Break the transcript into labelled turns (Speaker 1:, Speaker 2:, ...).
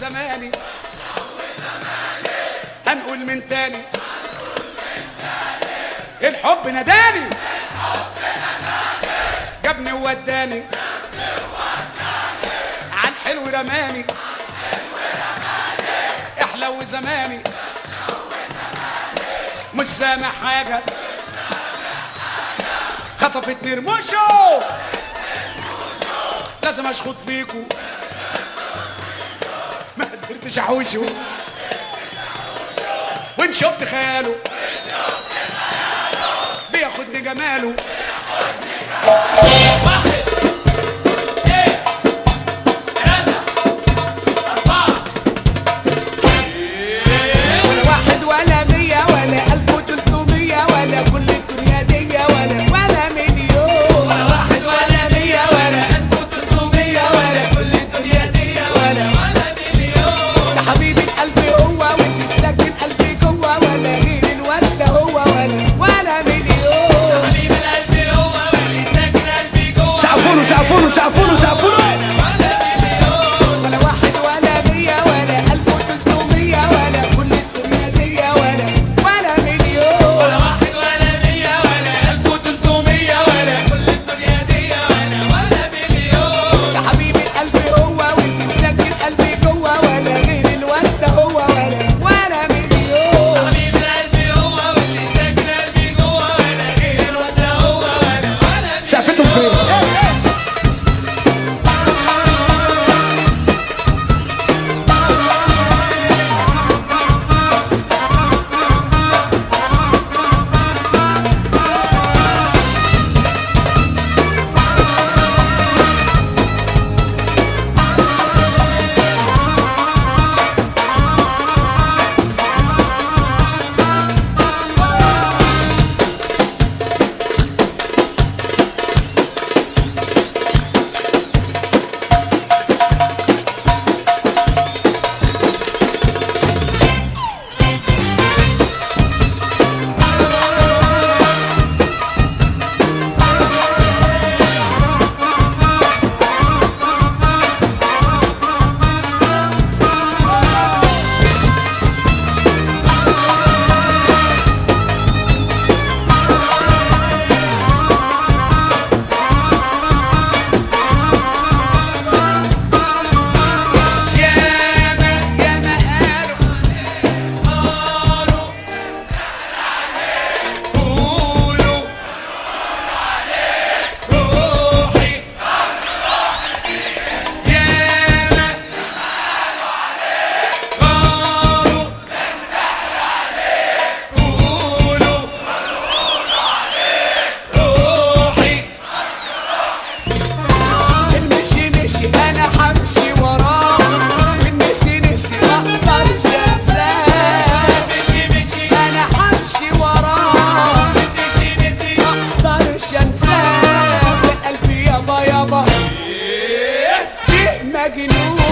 Speaker 1: وزماني هنقول من تاني الحب نداني جابني ووداني عالحلو رماني احلى وزماني مش سامع حاجة خطفتني رموشو لازم اشخط فيكو ما قدرتش احوشه وان شفت خياله بياخدني جماله ولا واحد ولا مية ولا ألف وتلتمية ولا كل الدنيا دي ولا ولا مليون ولا واحد ولا مية ولا ألف وتلتمية ولا كل الدنيا دي ولا ولا مليون ده حبيب القلب هو وانت ساكن قلبي جوه ولا غير الواد ده هو ولا ولا مليون حبيب القلب هو واللي ساكن قلبي جوه
Speaker 2: سقفوا سقفوا سقفوا سقفوا
Speaker 1: ولا واحد ولا مية ولا ألف وتلتمية ولا كل الدنيا دي ولا ولا مليون ولا واحد ولا مية ولا ألف وتلتمية ولا كل الدنيا دي ولا ولا مليون يا حبيبي القلب هو وانت مسكن قلبي جوه ولا غير الواد ده هو ولا ولا مليون حبيبي القلب هو واللي ساكن قلبي جوه ولا غير الواد ده هو ولا ولا
Speaker 2: سقفتهم فين؟
Speaker 1: ياما ياما قالوا قولوا روحي ياما قالوا قولوا روحي المشي مشي انا حمشي وراه والنسي نسي ما اقدرش انساه مشي مشي انا حمشي وراه والنسي نسي ما اقدرش انساه يا قلبي يابا يابا فيه مجنون